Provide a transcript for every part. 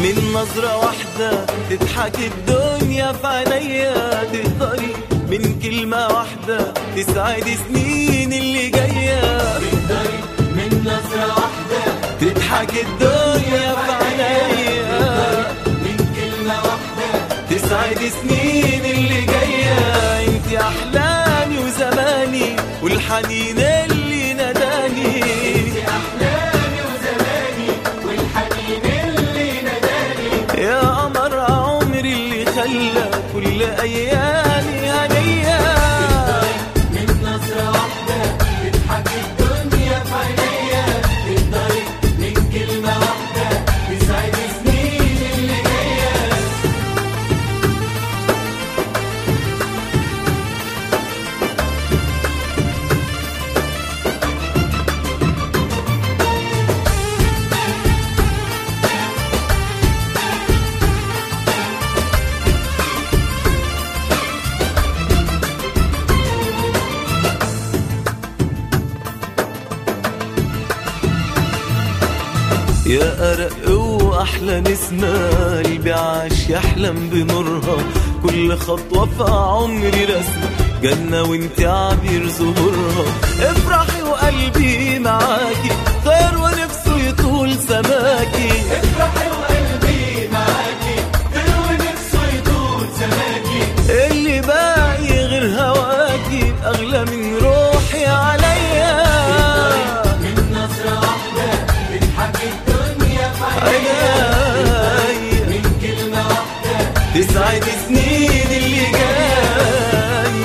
من نظرة واحدة تضحك الدنيا في عينيا تقدري من كلمة واحدة تسعد سنين اللي جاية تقدري من نظرة واحدة تضحك الدنيا في عينيا من كلمة واحدة تسعد سنين اللي جاية انت أحلامي وزماني والحنين اللي ناداني انت أحلامي وزماني والحنين اللي ناداني يا قمر عمري اللي خلى كل أيامي هنية من نظرة واحدة تضحك الدنيا في عينيا تقدري من كلمة واحدة تسعد سنين اللي جاية يا أرق وأحلى نسمة قلبي عاش يحلم بنورها كل خطوة في عمري رسمة جنة وانت عبير ظهورها افرحي وقلبي معاكي طير ونفسه يطول سماكي افرحي وقلبي معاكي طير ونفسه يطول سماكي اللي باقي غير هواكي أغلى من روحي عليا من نظرة واحدة بتحكي الدنيا في عينيا من كلمة واحدة تسعد سنين اللي جاي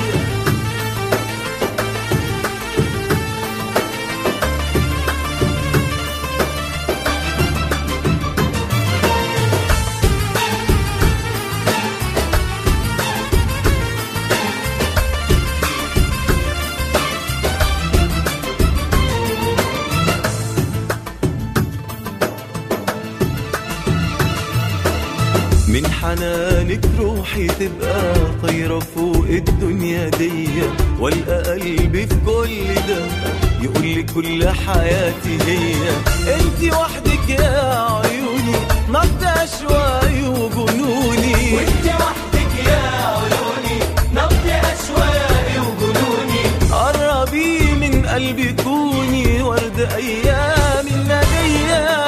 من حنانك روحي تبقى طايرة فوق الدنيا دي والقى قلبي في كل ده يقول لي كل حياتي هي انت وحدك يا عيوني نبض اشواقي وجنوني وانت وحدك يا عيوني نبض اشواقي وجنوني قربي من قلبي كوني ورد ايام الناديه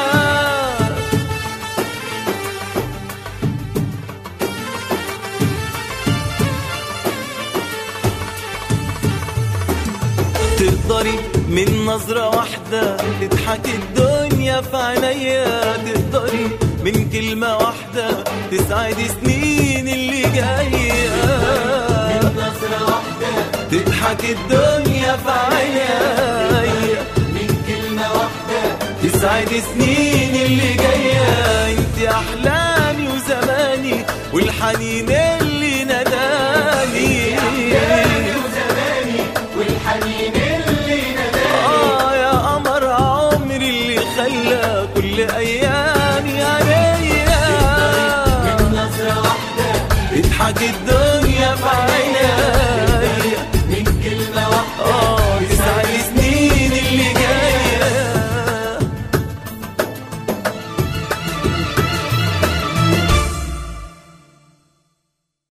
تقدري من نظرة واحدة تضحك الدنيا في عينيا تقدري من كلمة واحدة تسعد سنين اللي جاية من نظرة واحدة تضحك الدنيا في عينيا من كلمة واحدة تسعد سنين اللي جاية انت أحلامي وزماني والحنين اللي ناداني والحنين اللي ناداني آه يا قمر عمري اللي خلى كل أيامي هنية من نظرة واحدة اضحك الدنيا